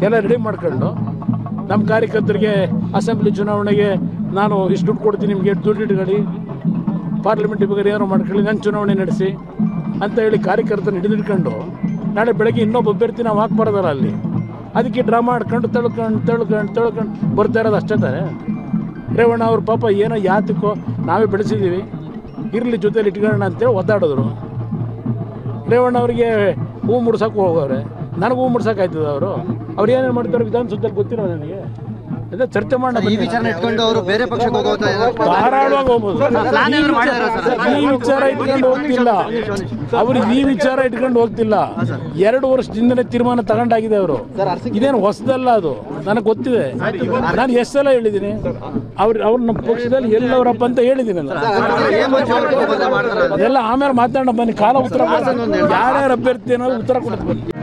ಎಲ್ಲ ರೆಡಿ ಮಾಡ್ಕೊಂಡು ನಮ್ಮ ಕಾರ್ಯಕರ್ತರಿಗೆ ಅಸೆಂಬ್ಲಿ ಚುನಾವಣೆಗೆ ನಾನು ಇಷ್ಟು ದುಡ್ಡು ಕೊಡ್ತೀನಿ ನಿಮಗೆ ದುಡ್ಡು ಇಟ್ಕೊಳ್ಳಿ ಪಾರ್ಲಿಮೆಂಟ್ ಬೇಕಾದ್ರೆ ಏನಾರು ಮಾಡ್ಕೊಳ್ಳಿ ನನ್ನ ಚುನಾವಣೆ ನಡೆಸಿ ಅಂತ ಹೇಳಿ ಕಾರ್ಯಕರ್ತನ ಹಿಡಿದಿಟ್ಕೊಂಡು ನಾಳೆ ಬೆಳಗ್ಗೆ ಇನ್ನೊಬ್ಬ ಅಭ್ಯರ್ಥಿ ನಾವು ಹಾಕ್ಬಾರ್ದಲ್ಲ ಅಲ್ಲಿ ಅದಕ್ಕೆ ಡ್ರಾ ಮಾಡ್ಕೊಂಡು ತಳ್ಕೊಂಡು ತಳ್ಕೊಂಡು ತಳ್ಕೊಂಡು ಬರ್ತಾ ಇರೋದು ಅಷ್ಟೇ ತಾನೆ ರೇವಣ್ಣ ಅವ್ರ ಪಾಪ ಏನೋ ಯಾತಕ್ಕೋ ನಾವೇ ಬೆಳೆಸಿದ್ದೀವಿ ಇರಲಿ ಜೊತೆಲಿ ಇಟ್ಕೊಳ್ಳೋಣ ಅಂತೇಳಿ ಒದ್ದಾಡಿದ್ರು ರೇವಣ್ಣ ಅವರಿಗೆ ಹೂ ಮುಡ್ಸಕ್ಕೆ ಹೋಗವ್ರೆ ನನಗೆ ಹೂ ಮುಡ್ಸಕ್ಕೆ ಆಯ್ತದ ಅವರು ಅವ್ರು ಏನೇನು ಮಾಡ್ತಾರೆ ವಿಧಾನಸೌಧದಲ್ಲಿ ಗೊತ್ತಿರೋ ನನಗೆ ಅದೇ ಚರ್ಚೆ ಮಾಡೋಣ ಈ ವಿಚಾರನ ಇಟ್ಕೊಂಡು ಅವರು ಬೇರೆ ಪಕ್ಷಕ್ಕೆ ಹೋಗೋತಾ ಇದ್ದಾರೆ. ಧಾರಾಳವಾಗಿ ಹೋಗ್ಬೋದು ಪ್ಲಾನ್ ಏನಾದ್ರು ಮಾಡಿದಾರಾ ಸರ್? ಈ ವಿಚಾರ ಇಟ್ಕೊಂಡು ಹೋಗ್ತಿಲ್ಲ ಅವ್ರು ಈ ವಿಚಾರ ಇಟ್ಕೊಂಡು ಹೋಗ್ತಿಲ್ಲ ಎರಡು ವರ್ಷದಿಂದನೇ ತೀರ್ಮಾನ ತಗೊಂಡಾಗಿದೆ ಅವರು ಇದೇನು ಹೊಸದಲ್ಲ ಅದು ನನಗೆ ಗೊತ್ತಿದೆ ನಾನು ಎಷ್ಟು ಸಲ ಹೇಳಿದ್ದೀನಿ ಅವ್ರು ಅವ್ರು ನಮ್ಮ ಪಕ್ಷದಲ್ಲಿ ಎಲ್ಲವರಪ್ಪ ಅಂತ ಹೇಳಿದ್ದೀನಿ ನಾನು ಹೇಮಂತ್ ಜಾರಕಿಹೊಳಿ ಬದಲು ಮಾಡ್ತಾರಾ? ಅದೆಲ್ಲ ಆಮೇಲೆ ಮಾತಾಡೋಣ ಬನ್ನಿ ಕಾಲ ಉತ್ತರ ಕೊಡಿ. ಯಾರ್ಯಾರು ಅಭ್ಯರ್ಥಿ ಅನ್ನೋದು ಉತ್ತರ ಕೊಡ್ತೀನಿ